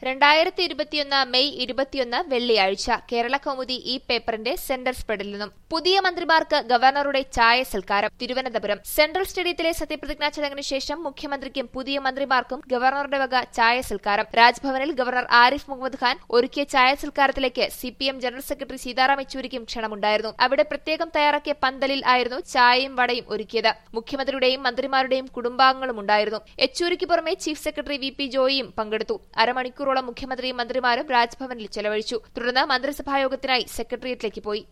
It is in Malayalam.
രണ്ടായിരത്തി ഇരുപത്തിയൊന്ന് മെയ് ഇരുപത്തിയൊന്ന് വെള്ളിയാഴ്ച കേരള കൗമുദി ഈ പേപ്പറിന്റെ സെന്റർ സ്പ്രെഡിൽ നിന്നും പുതിയ മന്ത്രിമാർക്ക് ഗവർണറുടെ ചായ സൽക്കാരം തിരുവനന്തപുരം സെൻട്രൽ സ്റ്റേഡിയത്തിലെ സത്യപ്രതിജ്ഞാ ചടങ്ങിന് ശേഷം മുഖ്യമന്ത്രിക്കും പുതിയ മന്ത്രിമാർക്കും ഗവർണറുടെ വക ചായ സൽക്കാരം രാജ്ഭവനിൽ ഗവർണർ ആരിഫ് മുഹമ്മദ് ഖാൻ ഒരുക്കിയ ചായ സൽക്കാരത്തിലേക്ക് സിപിഎം ജനറൽ സെക്രട്ടറി സീതാറാം യെച്ചൂരിക്കും ക്ഷണമുണ്ടായിരുന്നു അവിടെ പ്രത്യേകം തയ്യാറാക്കിയ പന്തലിൽ ആയിരുന്നു ചായയും വടയും ഒരുക്കിയത് മുഖ്യമന്ത്രിയുടെയും മന്ത്രിമാരുടെയും കുടുംബാംഗങ്ങളും ഉണ്ടായിരുന്നു യെച്ചൂരിക്ക് പുറമെ ചീഫ് സെക്രട്ടറി വി പി ജോയിയും പങ്കെടുത്തു അരമണിക്കൂറോളം മുഖ്യമന്ത്രിയും മന്ത്രിമാരും രാജ്ഭവനിൽ ചെലവഴിച്ചു തുടർന്ന് മന്ത്രിസഭായോഗത്തിനായി സെക്രട്ടേറിയറ്റിലേക്ക് പോയി